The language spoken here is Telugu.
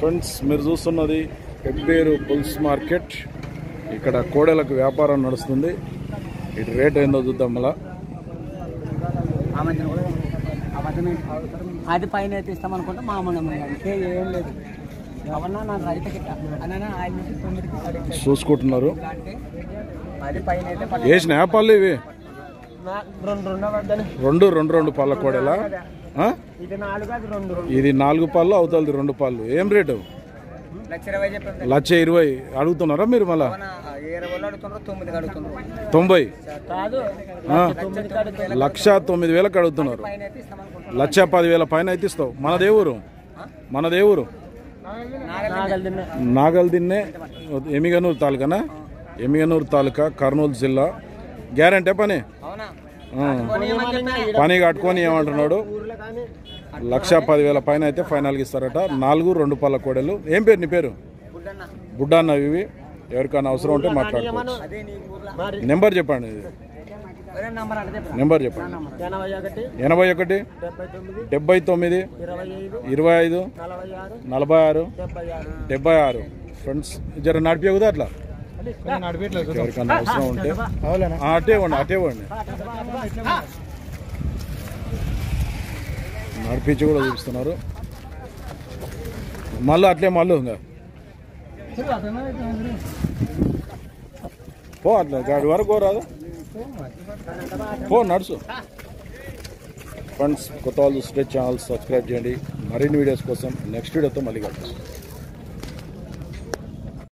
ఫ్రెండ్స్ మీరు చూస్తున్నది పెబ్బేరు పుల్స్ మార్కెట్ ఇక్కడ కోడెలకు వ్యాపారం నడుస్తుంది ఇటు రేట్ ఏందో చూద్దాం మళ్ళా ఆ మధ్యన కూడా ఆ మధ్యన అది పైన అయితే ఇస్తాం అనుకుంటే మామూలు ఇంకే ఏం లేదు అవన్నా నా రైతు గిట్ట అన్న ఐదు నుంచి తొమ్మిదికి పడింది. చూసుకుంటున్నారు అంటే అది పైన అయితే పడింది. వేసిన పళ్ళు ఇవి నా- రెండు రెండు పడ్డాను రెండు రెండు రెండు పళ్ళ కోడెలా ఆ? ఇది నాలుగు అది రెండు రెండు ఇది నాలుగు పళ్ళు అవుతుంది రెండు పళ్ళు ఏం రేటు లక్ష ఇరవై చెప్పండి లక్ష ఇరవై అడుగుతున్నారా మీరు మళ్ళా ఇరవై వాళ్ళు అడుగుతున్నారు తొమ్మిదికి అడుగుతున్నారు తొంభై కాదు ఆ? తొమ్మిదికి అడుగుతున్నారు లక్ష తొమ్మిది వేలకు అడుగుతున్నారు పైన అయితే ఇస్తాం అనుకుంటున్నాం లక్ష పదివేల పైన అయితే ఇస్తావు మనదే ఊరు మనదే ఊరు నాగల్ తిన్నా నాగల్ దిన్నే ఎమిగనూరు తాలూకానా ఎమిగనూరు తాలూకా కర్నూలు జిల్లా గ్యారంటీ పని అవునా ఆ. పని కట్టుకొని ఏమంటున్నాడు ఊర్లో కానీ లక్ష పదివేల పైన అయితే ఫైనల్కి ఇస్తారట నాలుగు రెండు పళ్ళ కోడలు ఏం పేరు నీ పేరు గుడ్డన్న బుడ్డా అన్న ఇవి ఎవరికైనా అవసరం ఉంటే మాట్లాడుకోవచ్చు అదే నీ ఊర్లో నెంబర్ చెప్పండి ఒరే నంబర్ అంటే చెప్పరా నెంబర్ చెప్పండి ఎనభై ఒకటి ఎనభై ఒకటి డెబ్బై తొమ్మిది డెబ్బై తొమ్మిది ఇరవై ఐదు ఇరవై ఐదు నలభై ఆరు నలభై ఆరు డెబ్బై ఆరు డెబ్బై ఆరు ఫ్రెండ్స్ జర నడిపేదా అట్లా ఎవరికైనా అవసరం ఉంటే ఆ, అటే ఇవ్వండి అటే ఇవ్వండి నడిపించి కూడా చూపిస్తున్నారు మళ్ళీ అట్లే మళ్ళీ ఇంకా పో అట్లా గాడి వరకు రాదు పో నడుచు ఫ్రెండ్స్ కొత్త వాళ్ళు చూస్తే ఛానల్ సబ్స్క్రైబ్ చేయండి మరిన్ని వీడియోస్ కోసం నెక్స్ట్ వీడియోతో మళ్ళీ కలుద్దాం